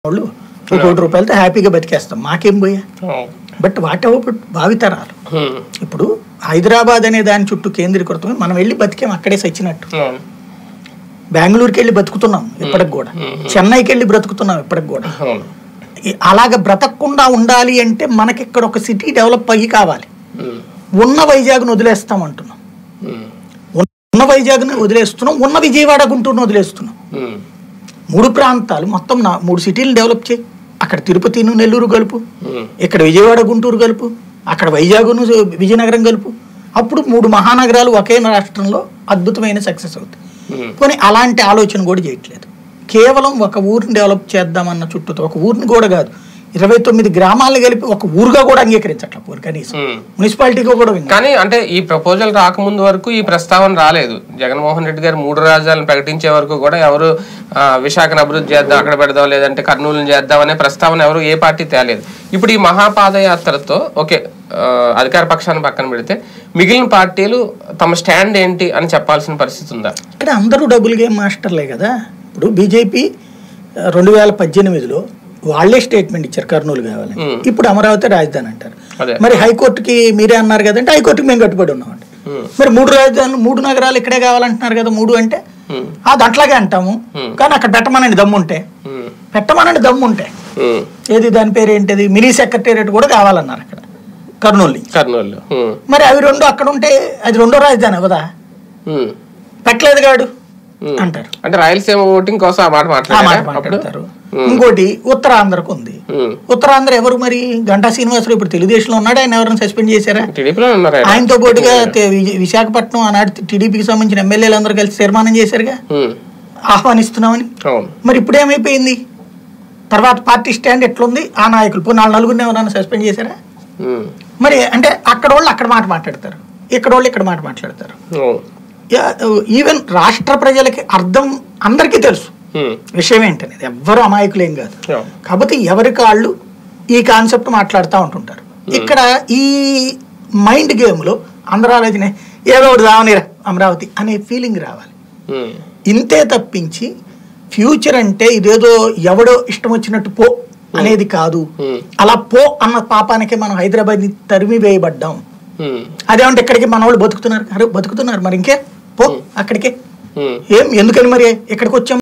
వాళ్ళు ఒక కోటి రూపాయలతో హ్యాపీగా బతికేస్తాం మాకేం పోయా అవును. బట్ వాట్ ఎవర్ భావితరాలు హ్మ్. ఇప్పుడు హైదరాబాద్ అనే దాని చుట్టూ కేంద్రీకృతమై మనం వెళ్ళి బతికాం అక్కడే సచ్చినట్టు అవును. బెంగళూరుకి వెళ్ళి బతుకుతున్నాం ఇప్పటికి కూడా చెన్నైకి వెళ్ళి బ్రతుకుతున్నాం ఇప్పటికి కూడా అవును. ఈ- అలాగ బ్రతకకుండా ఉండాలి అంటే మనకి ఇక్కడ ఒక సిటీ డెవలప్ అయ్యి కావాలి హ్మ్. ఉన్న వైజాగ్ను వదిలేస్తాం అంటున్నాం హ్మ్. ఉన్న వైజాగ్ని వదిలేస్తున్నాం ఉన్న విజయవాడ గుంటూరును వదిలేస్తున్నాం హ్మ్. మూడు ప్రాంతాలు మొత్తం నా మూడు సిటీలు డెవలప్ చేయి అక్కడ తిరుపతిను నెల్లూరు కలుపు హ్మ్. ఇక్కడ విజయవాడ గుంటూరు కలుపు అక్కడ వైజాగ్ను విజయనగరం కలుపు అప్పుడు మూడు మహానగరాలు ఒకే రాష్ట్రంలో అద్భుతమైన సక్సెస్ అవుతాయి హ్మ్. పోనీ అలాంటి ఆలోచన కూడా చేయట్లేదు కేవలం ఒక ఊరిని డెవలప్ చేద్దామన్న చుట్టూతో ఒక ఊరిని కూడా కాదు ఇరవై తొమ్మిది గ్రామాలను కలిపి ఒక ఊరుగా కూడా అంగీకరించట్ల పోరు కనీసం హ్మ్. మున్సిపాలిటీగా కూడా విన్నా కానీ అంటే ఈ ప్రపోజల్ రాకముందు వరకు ఈ ప్రస్తావన రాలేదు జగన్మోహన్ రెడ్డి గారు మూడు రాజ్యాలను ప్రకటించే వరకు కూడా ఎవరు ఆ, విశాఖను అభివృద్ధి చేద్దాం అక్కడ పెడదాం లేదంటే కర్నూలు చేద్దాం అనే ప్రస్తావన ఎవరు ఏ పార్టీ తేలేదు ఇప్పుడు ఈ మహాపాదయాత్రతో ఓకే ఆ, అధికార పక్షాన్ని పక్కన పెడితే మిగిలిన పార్టీలు తమ స్టాండ్ ఏంటి అని చెప్పాల్సిన పరిస్థితి ఉందా ఇక్కడ అందరూ డబుల్ గేమ్ మాస్టర్లే కదా ఇప్పుడు బీజేపీ రెండు వేల పద్దెనిమిదిలో వాళ్ళే స్టేట్మెంట్ ఇచ్చారు కర్నూలు కావాలని Hmm. ఇప్పుడు అమరావతి రాజధాని అంటారు అదే మరి హైకోర్టుకి మీరే అన్నారు కదంటే హైకోర్టుకి మేము కట్టుబడి ఉన్నామండి హ్మ్. మరి మూడు రాజధానులు మూడు నగరాలు ఇక్కడే కావాలంటున్నారు కదా మూడు అంటే హ్మ్. అది అట్లాగే అంటాము Hmm. కానీ అక్కడ పెట్టమనండి దమ్ముంటే హ్మ్. పెట్టమనండి దమ్ముంటే హ్మ్. ఏది దాని పేరు ఏంటిది మినీ సెక్రటేరియట్ కూడా కావాలన్నారు అక్కడ కర్నూలు నుంచి కర్నూలు హ్మ్. మరి అవి రెండు అక్కడ ఉంటే అది రెండో రాజధాని కదా హ్మ్. పెట్టలేదు కాడు Hmm. అంటారు అంటే రాయలసీమ ఓటింగ్ కోసం ఆ మాట ఆ మాట మాట్లాడారా అప్పుడు మాట్లాడతారు ఇంకోటి ఉత్తరాంధ్రకు ఉంది హ్మ్. ఉత్తరాంధ్ర ఎవరు మరి గంటా శ్రీనివాసరావు ఇప్పుడు తెలుగుదేశంలో ఉన్నాడు ఆయన ఎవరైనా సస్పెండ్ చేశారా టీడీపీలో ఉన్నారు ఆయన. ఆయనతో పాటుగా తె- విజ- విశాఖపట్నం ఆనాడు టీడీపీకి సంబంధించిన ఎమ్మెల్యేలు అందరూ కలిసి తీర్మానం చేశారుగా హ్మ్. ఆహ్వానిస్తున్నామని అవును మరి ఇప్పుడు ఏమైపోయింది తర్వాత పార్టీ స్టాండ్ ఎట్లుంది ఆ నాయకులు ఇప్పుడు నాలుగు నలుగురిని ఎవరైనా సస్పెండ్ చేశారా హ్మ్. మరి అంటే అక్కడ వాళ్ళు అక్కడ మాట మాట్లాడతారు ఇక్కడ వాళ్ళు ఇక్కడ మాట మాట్లాడతారు అవును యా- ఈవెన్ రాష్ట్ర ప్రజలకి అర్థం అందరికీ తెలుసు హ్మ్. విషయం ఏంటనేది ఎవ్వరు అమాయకులేం కాదు అవును. కాబట్టి ఎవరి కాళ్ళు ఈ కాన్సెప్ట్ మాట్లాడుతూ ఉంటుంటారు ఇక్కడ ఈ మైండ్ గేమ్లో అందరూ ఆలోచన ఏదో ఒకటి రావనిరా అమరావతి అనే ఫీలింగ్ రావాలి హ్మ్. ఇంతే తప్పించి ఫ్యూచర్ అంటే ఇదేదో ఎవడో ఇష్టం వచ్చినట్టు పో అనేది కాదు హ్మ్. అలా పో అన్న పాపానికే మనం హైదరాబాద్ తరిమి వేయబడ్డాం హ్మ్. అదేమంటే ఇక్కడికి మన వాళ్ళు బతుకుతున్నారు అరే బతుకుతున్నారు మరి ఇంకే పో అక్కడికే హ్మ్. ఏం ఎందుకని మరి ఇక్కడికి వచ్చాం